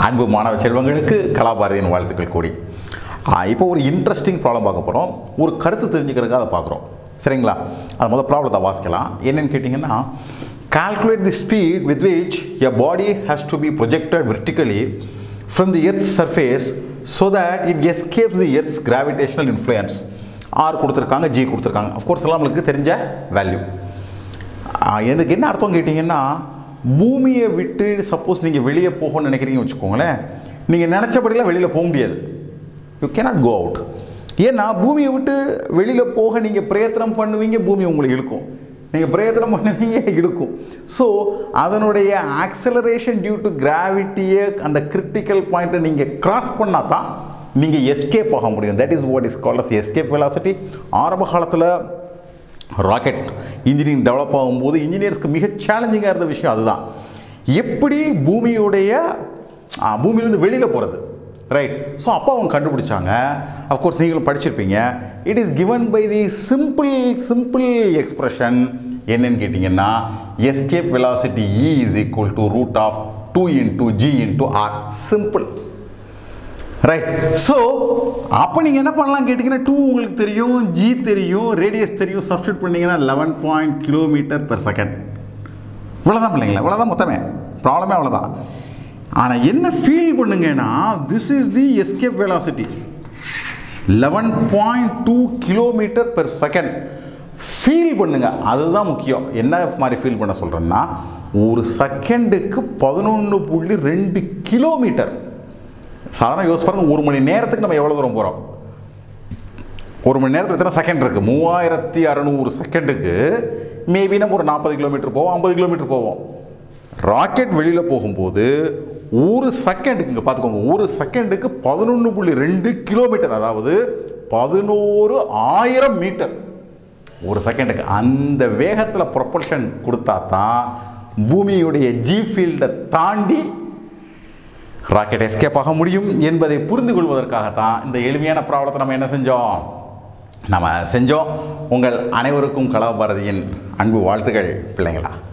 அன்பு மாணவ செல்வங்களுக்கு கலாபாரதியின் வாழ்த்துக்கள் கூடி ஆ, இப்போ ஒரு இன்ட்ரெஸ்டிங் ப்ராப்ளம் பார்க்க போகிறோம் ஒரு கருத்து தெரிஞ்சுக்கிறதுக்காக அதை பார்க்குறோம் சரிங்களா அது முதல் ப்ராப்ளத்தை வாசிக்கலாம் என்னன்னு கேட்டிங்கன்னா calculate the speed with which your body has to be projected vertically from the earth's surface so that it escapes the earth's gravitational influence R கொடுத்துருக்காங்க ஜி கொடுத்துருக்காங்க அஃப்கோர்ஸ் எல்லாம் நம்மளுக்கு தெரிஞ்ச வேல்யூ எனக்கு என்ன அர்த்தம் கேட்டிங்கன்னா பூமியை விட்டு சப்போஸ் நீங்கள் வெளியே போகணும்னு நினைக்கிறீங்க வச்சுக்கோங்களேன் நீங்கள் நினச்சபடிலாம் வெளியில் போக முடியாது யூ கேனாட் கோ அவுட் ஏன்னா பூமியை விட்டு வெளியில் போக நீங்கள் பிரயத்தனம் பண்ணுவீங்க பூமி உங்களை இழுக்கும் நீங்கள் பிரயத்தனம் பண்ணுவீங்க இழுக்கும் ஸோ அதனுடைய ஆக்சலரேஷன் டியூ டு கிராவிட்டியை அந்த கிரிட்டிக்கல் பாயிண்ட்டை நீங்கள் கிராஸ் பண்ணால் தான் நீங்கள் எஸ்கேப் ஆக முடியும் that is what is called as escape velocity ஆரம்ப காலத்தில் ராக்கெட் இன்ஜினியரிங் டெவலப் ஆகும்போது இன்ஜினியர்ஸ்க்கு மிக சேலஞ்சிங்காக இருந்த விஷயம் அதுதான் எப்படி பூமியுடைய ஆ, பூமியிலேருந்து வெளியில் போகிறது ரைட் ஸோ அப்போ அவங்க கண்டுபிடிச்சாங்க அஃப்கோர்ஸ் நீங்களும் படிச்சிருப்பீங்க it is given by the simple simple expression என்னன்னு கேட்டிங்கன்னா escape velocity e is equal to root of two into G into R simple right so அப்போ நீங்கள் என்ன பண்ணலாம் கேட்டிங்கன்னா டூ உங்களுக்கு தெரியும் ஜி தெரியும் ரேடியஸ் தெரியும் சப்ஸ்டியூட் பண்ணீங்கன்னா eleven point kilometre per second இவ்வளோதான் பிள்ளைங்களா இவ்வளோதான் மொத்தமே ப்ராப்ளமே அவ்வளோதான் ஆனால் என்ன ஃபீல் பண்ணுங்கன்னா this is the escape velocity eleven point two kilometre per second feel பண்ணுங்க அதுதான் முக்கியம் என்ன மாதிரி ஃபீல் பண்ண சொல்கிறேன்னா ஒரு செகண்டுக்கு பதினொன்று புள்ளி ரெண்டு கிலோமீட்டர் சாதாரண யோசிச்சு பாருங்க ஒரு மணி நேரத்துக்கு நம்ம எவ்வளோ தூரம் போகிறோம் ஒரு மணி நேரத்துக்கு எத்தனை செகண்ட் இருக்குது மூவாயிரத்தி அறநூறு செகண்டுக்கு மேபி நம்ம ஒரு நாற்பது கிலோமீட்டர் போவோம் ஐம்பது கிலோமீட்டர் போவோம் ராக்கெட் வெளியில் போகும்போது ஒரு செகண்டுக்கு இங்கே பார்த்துக்கோங்க ஒரு செகண்டுக்கு பதினொன்று புள்ளி ரெண்டு கிலோமீட்டர் அதாவது பதினோரு ஆயிரம் மீட்டர் ஒரு செகண்டுக்கு அந்த வேகத்தில் ப்ரொப்பல்ஷன் கொடுத்தா தான் பூமியுடைய ஜி ஃபீல்டை தாண்டி ராக்கெட் எஸ்கேப் ஆக முடியும் என்பதை புரிந்து கொள்வதற்காகத்தான் இந்த எளிமையான ப்ராப்ளத்தை நம்ம என்ன செஞ்சோம் நம்ம செஞ்சோம் உங்கள் அனைவருக்கும் கலாபாரதியின் அன்பு வாழ்த்துக்கள் பிள்ளைங்களா